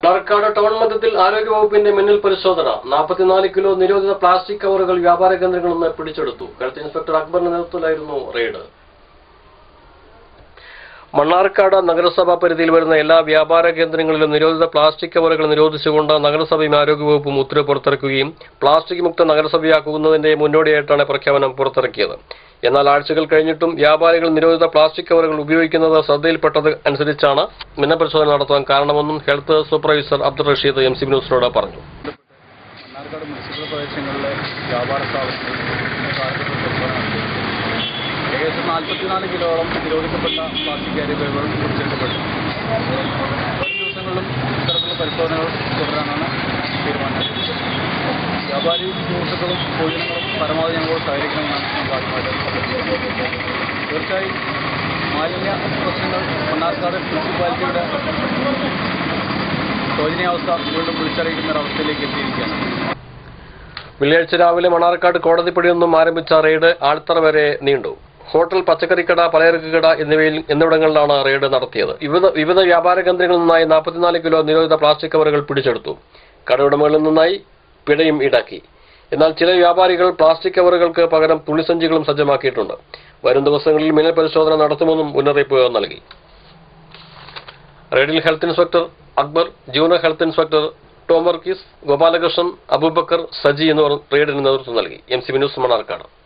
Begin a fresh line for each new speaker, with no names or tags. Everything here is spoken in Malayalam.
മണർക്കാട് ടൗൺ മധ്യത്തിൽ ആരോഗ്യവകുപ്പിന്റെ മിന്നൽ പരിശോധന നാൽപ്പത്തിനാല് കിലോ നിരോധിത പ്ലാസ്റ്റിക് കവറുകൾ വ്യാപാര കേന്ദ്രങ്ങളിൽ നിന്ന് പിടിച്ചെടുത്തു ഹെൽത്ത് ഇൻസ്പെക്ടർ അക്ബറിന്റെ നേതൃത്വത്തിലായിരുന്നു റെയ്ഡ് മണ്ണാർക്കാട് നഗരസഭാ പരിധിയിൽ വരുന്ന എല്ലാ വ്യാപാര കേന്ദ്രങ്ങളിലും നിരോധിത പ്ലാസ്റ്റിക് കവറുകൾ നിരോധിച്ചുകൊണ്ട് നഗരസഭയും ആരോഗ്യവകുപ്പും ഉത്തരവ് പുറത്തിറക്കുകയും പ്ലാസ്റ്റിക് മുക്ത നഗരസഭയാക്കുന്നതിന്റെ മുന്നോടിയായിട്ടാണ് പ്രഖ്യാപനം പുറത്തിറക്കിയത് എന്നാൽ ആഴ്ചകൾ കഴിഞ്ഞിട്ടും വ്യാപാരികൾ നിരോധിത പ്ലാസ്റ്റിക് കവറുകൾ ഉപയോഗിക്കുന്നത് ശ്രദ്ധയിൽപ്പെട്ടത് അനുസരിച്ചാണ് മിന്നപരിശോധന നടത്താൻ കാരണമെന്നും health supervisor Abdul Rasheed M C ന്യൂസിനോട് പറഞ്ഞു
മണ്ണാർക്കാട് മുനിസിപ്പൽ പ്രദേശങ്ങളിലെ വ്യാപാര സ്ഥാപനങ്ങളിൽ ഇന്ന് കാലഘട്ടത്തിൽ പരിശോധന നടത്തി. ഏകദേശം നാൽപ്പത്തിനാല് കിലോളം നിരോധിക്കപ്പെട്ട പ്ലാസ്റ്റിക് ക്യാരി ബാഗുകൾ പിടിച്ചെടുക്കപ്പെട്ടു വരും ദിവസങ്ങളിലും ഇത്തരത്തിലുള്ള പരിശോധനകൾ തുടരാനാണ് തീരുമാനിച്ചത് വ്യാപാരി സുഹൃത്തുക്കളും പൊതുജനങ്ങളും പരമാവധി ഞങ്ങളോട് സഹകരിക്കണമെന്നാണ് ഞങ്ങൾക്ക് ആദ്യമായിട്ട് അഭ്യർത്ഥിക്കുന്നത് തീർച്ചയായും മാലിന്യ പ്രശ്നങ്ങൾ മണ്ണാർക്കാട് മുനിസിപ്പാലിറ്റിയുടെ ശോചനീയാവസ്ഥ വീണ്ടും വിളിച്ചറിയിക്കുന്ന ഒരവസ്ഥയിലേക്ക് എത്തിയിരിക്കുകയാണ്
വെള്ളിയാഴ്ച രാവിലെ മണാർക്കാട് കോടതിപ്പടിയിൽ നിന്നും ആരംഭിച്ച റെയ്ഡ് ആൾത്തറ വരെ നീണ്ടു ഹോട്ടൽ പച്ചക്കറിക്കട പലചരക്ക് കട എന്നിവയിൽ എന്നിവിടങ്ങളിലാണ് റെയ്ഡ് നടത്തിയത് വിവിധ വിവിധ വ്യാപാര കേന്ദ്രങ്ങളിൽ നിന്നായി നാൽപ്പത്തിനാല് കിലോ നിരോധിത പ്ലാസ്റ്റിക് കവറുകൾ പിടിച്ചെടുത്തു കടയുടമകളിൽ നിന്നായി പിഴയും ഈടാക്കി എന്നാൽ ചില വ്യാപാരികൾ പ്ലാസ്റ്റിക് കവറുകൾക്ക് പകരം തുണിസഞ്ചികളും സജ്ജമാക്കിയിട്ടുണ്ട് വരും ദിവസങ്ങളിൽ മിന്നൽ പരിശോധന നടത്തുമെന്നും മുന്നറിയിപ്പ് നൽകി റെയ്ഡിൽ health inspector Akbar junior health inspector Tom Varghese Gopalakrishnan Aboobacker Saji എന്നിവർ റെയ്ഡിന് നേതൃത്വം നൽകി എം സി ന്യൂസ് മണാർക്കാട്